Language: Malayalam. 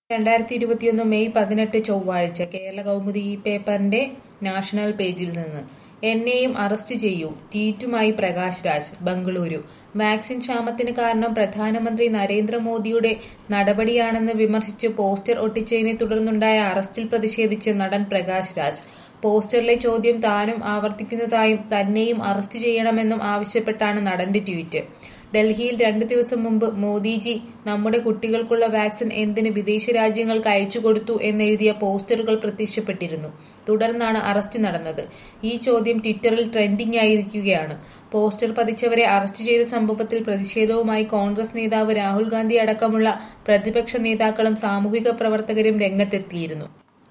രണ്ടായിരത്തി ഇരുപത്തിയൊന്ന് മെയ് പതിനെട്ട് ചൊവ്വാഴ്ച കേരള കൗമുദി ഈ പേപ്പറിന്റെ നാഷണൽ പേജിൽ നിന്ന് എന്നെയും അറസ്റ്റ് ചെയ്യൂ ട്വീറ്റുമായി പ്രകാശ് രാജ് ബംഗളൂരു വാക്സിൻ ക്ഷാമത്തിന് കാരണം പ്രധാനമന്ത്രി നരേന്ദ്രമോദിയുടെ നടപടിയാണെന്ന് വിമർശിച്ച് പോസ്റ്റർ ഒട്ടിച്ചതിനെ തുടർന്നുണ്ടായ അറസ്റ്റിൽ പ്രതിഷേധിച്ച് നടൻ പ്രകാശ് രാജ് പോസ്റ്ററിലെ ചോദ്യം താനും ആവർത്തിക്കുന്നതായും തന്നെയും അറസ്റ്റ് ചെയ്യണമെന്നും ആവശ്യപ്പെട്ടാണ് നടന്റെ ട്വീറ്റ് ഡൽഹിയിൽ രണ്ടു ദിവസം മുമ്പ് മോദിജി നമ്മുടെ കുട്ടികൾക്കുള്ള വാക്സിൻ എന്തിന് വിദേശ രാജ്യങ്ങൾക്ക് അയച്ചു കൊടുത്തു എന്നെഴുതിയ പോസ്റ്ററുകൾ പ്രത്യക്ഷപ്പെട്ടിരുന്നു തുടർന്നാണ് അറസ്റ്റ് നടന്നത് ഈ ചോദ്യം ട്വിറ്ററിൽ ട്രെൻഡിംഗ് ആയിരിക്കുകയാണ് പോസ്റ്റർ പതിച്ചവരെ അറസ്റ്റ് ചെയ്ത സംഭവത്തിൽ പ്രതിഷേധവുമായി കോൺഗ്രസ് നേതാവ് രാഹുൽ ഗാന്ധി അടക്കമുള്ള പ്രതിപക്ഷ നേതാക്കളും സാമൂഹിക പ്രവർത്തകരും രംഗത്തെത്തിയിരുന്നു